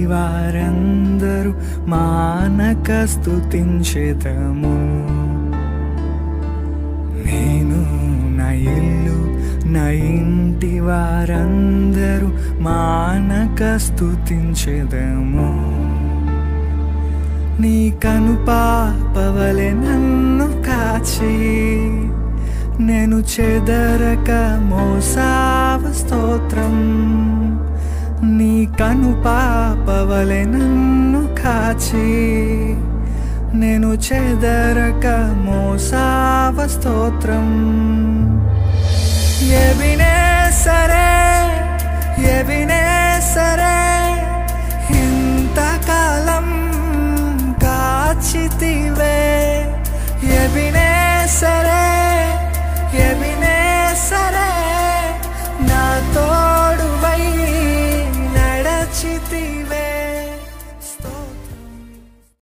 వారందరూ మానక స్తుతించేదము నేను నా ఇల్లు నా ఇంటి వారందరూ మానక స్తుతించేదము నీ కను పాపవలె నన్ను కాచి నేను చెదరక మోసావ స్తోత్రం నీ కను పాపవలె నన్ను కాచి నేను చెదరక మోసావ స్తోత్రం ఎవినే సరే ఎవినే సరే ఇంతకాలం కాచితివే ఎవినే